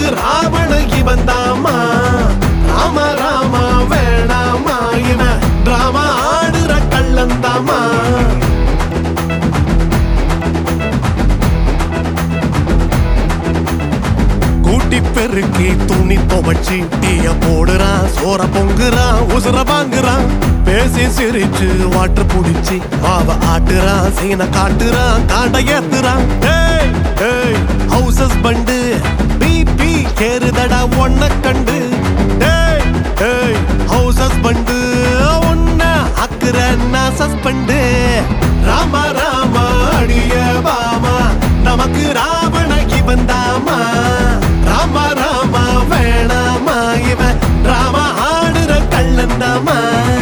ராவண இவன் தாமா ராம ராமா வேணாமா இவன் டிராமா ஆடுற கள்ளந்தாமா கூட்டி பெருக்கி துணி துவச்சி டீய போடுறான் சோற பொங்குறான் உசுர வாங்குறான் பேசி சிரிச்சு வாட்டு புடிச்சு மாவ ஆட்டுறான் சீன காட்டுறான் காண்ட ஏத்துறான் ஏய் ஏய் ஹவுசஸ் பண்டு பிபி ஏறுதடா ஒன்ன கண்டு ஏய் ஏய் ஹவுசஸ் பண்டு ஒன்ன அக்குற நான் சஸ்பெண்டு ராமா ராமா அடிய பாமா நமக்கு ராவண இவன் தாமா ராமா ராமா வேணாமா இவன் ராமா ஆடுற கள்ளன் தாமா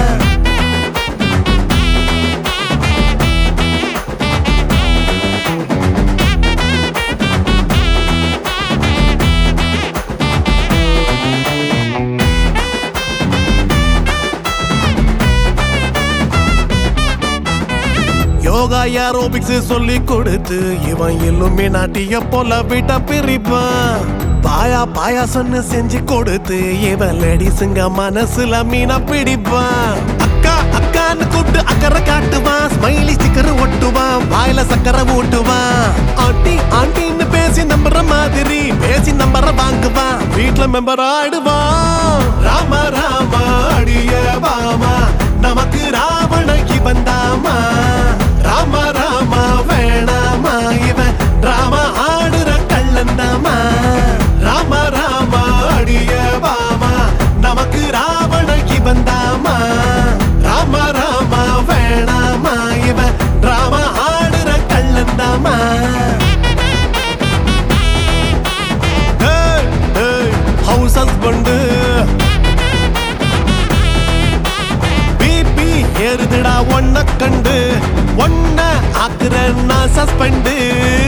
யோகா ஏரோபிக்ஸ் சொல்லி கொடுத்து இவன் எல்லுமே நாட்டிய போல விட்ட பிரிப்பான் பாயா பாயாசன்னு செஞ்சு கொடுத்து இவன் லேடிஸுங்க மனசுல மீன பிடிப்பான் அக்கா அக்கான்னு கூப்பிட்டு அக்கறை காட்டுவான் ஸ்மைலி ஸ்டிக்கர் ஒட்டுவான் வாயில சக்கரை ஊட்டுவான் ஆண்டி ஆண்டின்னு பேசி நம்புற மாதிரி பேசி நம்பர வாங்குவான் வீட்ல மெம்பர் ஆயிடுவான் ராம ராமா அடிய பாமா நமக்கு ராவண இவன் தாமா ராம ராமா வேணாமா இவன் ராமா ஆடுற கள்ளந்தாமா ராம ராமா அடிய பாமா நமக்கு ராவண இவன் தாமா ராம ராமா வேணாமா இவன் ராமா ஆடுற கள்ளந்தாமா ஏய், ஏய், house husband. BP ஏறுதுடா ஒன்ன கண்டு ஒன்ன ஆக்குற நான் சஸ்பெண்டு